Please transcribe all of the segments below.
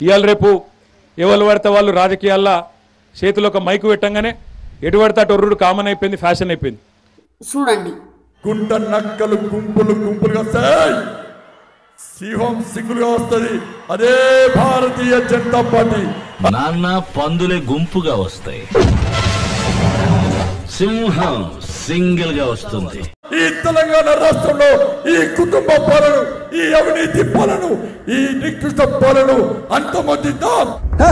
ఇవాళ రేపు ఎవరు పడితే వాళ్ళు రాజకీయాల్లో చేతిలో ఒక మైకు పెట్టంగానే ఎటు పడితే అటు ఒర్రుడు కామన్ అయిపోయింది ఫ్యాషన్ అయిపోయింది చూడండి గుంట నక్కలు గుంపులు గుంపులుగా వస్తాయి సింహం సింగులుగా వస్తుంది అదే భారతీయ జనతా పార్టీ నాన్న పందులే గుంపుగా వస్తాయి సింహం సింగిల్ గా వస్తుంది ఈ తెలంగాణ రాష్ట్రంలో ఈ కుటుంబ పాలన ఈ అవినీతి పాలన ఈ నికృష్ట పాలన అంతమొందిద్దాం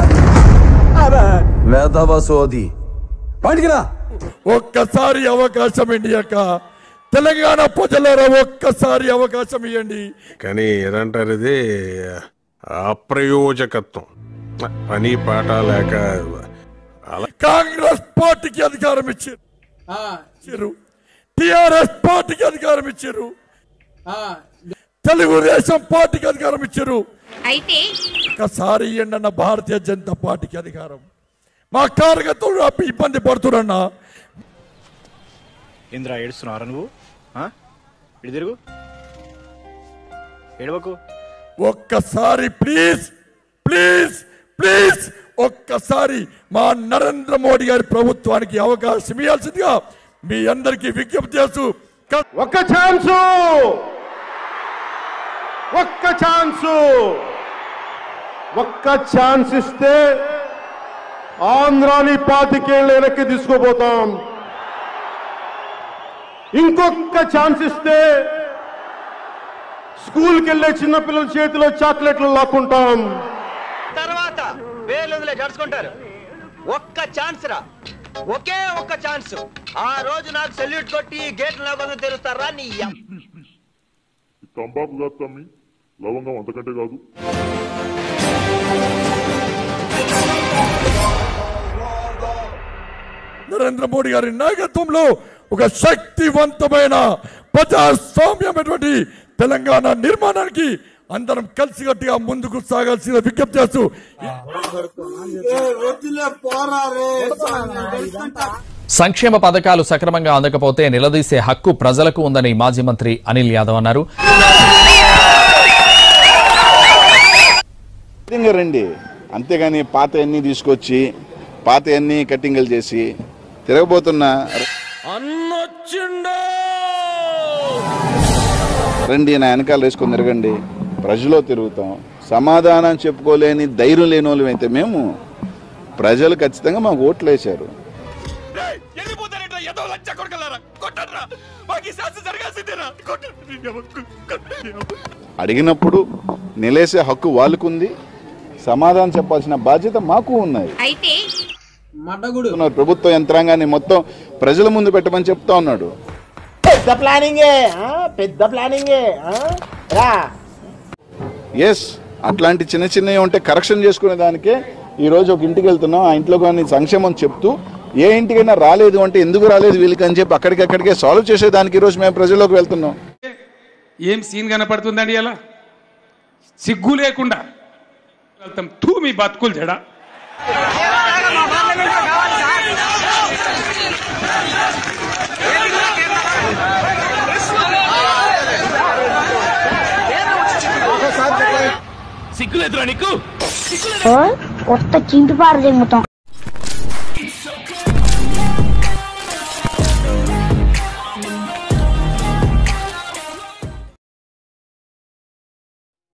వేదవ సోది పండికిరా ఒక్కసారి అవకాశం ఇండియాక తెలంగాణ ప్రజలారా ఒక్కసారి అవకాశం ఇవ్వండి కానీ ఏదంటారు ఇది అప్రయోజకత్వం పని పాట లేక అలా కాంగ్రెస్ పార్టీకి అధికారం ఇచ్చారు ఇచ్చారు టిఆర్ఎస్ పార్టీకి అధికారం ఇచ్చారు తెలుగుదేశం పార్టీకి అధికారం ఇచ్చారు అయితే ఒక్కసారి ఇవ్వండి అన్న భారతీయ జనతా పార్టీకి అధికారం మా కార్యకర్తలు అప్పి ఇబ్బంది పడుతున్నా ఇంద్రా ఏడుస్తున్నారా నువ్వు ఆ? ఇటు తిరుగు ఏడవకు ఒక్కసారి ప్లీజ్ ప్లీజ్ ప్లీజ్ ఒక్కసారి మా నరేంద్ర మోడీ గారి ప్రభుత్వానికి అవకాశం ఇవ్వాల్సిందిగా మీ అందరికీ విజ్ఞప్తి చేస్తూ క- ఒక్క ఛాన్సు ఒక్క ఛాన్సు ఒక్క ఛాన్స్ ఇస్తే ఆంధ్రాని పాతికేళ్ళు వెనక్కి తీసుకుపోతాం ఇంకొక ఛాన్స్ ఇస్తే స్కూల్కి వెళ్ళే చిన్నపిల్లల చేతిలో చాక్లెట్లు లాక్కుంటాం తర్వాత వేలు జడుచుకుంటారు ఒక్క ఛాన్స్ రా ఒకే ఒక్క ఛాన్స్ ఆ రోజు నాకు సెల్యూట్ కొట్టి గేట్లు లేకుండా తెరుస్తారా నీ అమ్మ. తంబాకు కాదు తమ్మి లవంగం అంతకంటే కాదు నరేంద్ర మోడీ గారి నాయకత్వంలో ఒక శక్తివంతమైన ప్రజాస్వామ్యమైనటువంటి తెలంగాణ నిర్మాణానికి అందరం కలిసికట్టుగా ముందుకు సాగాల్సిన విజ్ఞప్తి చేస్తూ సంక్షేమ పథకాలు సక్రమంగా అందకపోతే నిలదీసే హక్కు ప్రజలకు ఉందని మాజీ మంత్రి అనిల్ యాదవ్ అన్నారు ఖచ్చితంగా రండి అంతేగాని పాత అన్ని తీసుకొచ్చి పాత అన్ని కట్టింగలు చేసి తిరగబోతున్న రండి నా వెనకాల వేసుకొని తిరగండి ప్రజలో తిరుగుతాం సమాధానం చెప్పుకోలేని ధైర్యం లేని వాళ్ళం అయితే మేము ప్రజలు ఖచ్చితంగా మాకు ఓట్లు వేశారు అడిగినప్పుడు నిలేసే హక్కు వాళ్ళకుంది సమాధానం చెప్పాల్సిన బాధ్యత మాకు ఉన్నది అయితే ఉన్నారు. ప్రభుత్వ యంత్రాంగాన్ని మొత్తం ప్రజల ముందు పెట్టమని చెప్తా ఉన్నాడు పెద్ద ప్లానింగే ఆ? పెద్ద ప్లానింగే ఆ? రా ఎస్ అట్లాంటి చిన్న చిన్నవి ఉంటే కరెక్షన్ చేసుకునే దానికే ఈ రోజు ఒక ఇంటికి వెళ్తున్నాం ఆ ఇంట్లో కానీ సంక్షేమం చెప్తూ ఏ ఇంటికైనా రాలేదు అంటే ఎందుకు రాలేదు వీళ్ళకి అని చెప్పి అక్కడికక్కడికే సాల్వ్ చేసేదానికి ఈ రోజు మేము ప్రజల్లోకి వెళ్తున్నాం ఏం సీన్ కనపడుతుందండి అలా సిగ్గు లేకుండా వెళ్తాం తూ మీ బతుకులు జడ సిగ్గులేదురా నీకు కొత్త చింపిపారు దిగుతాం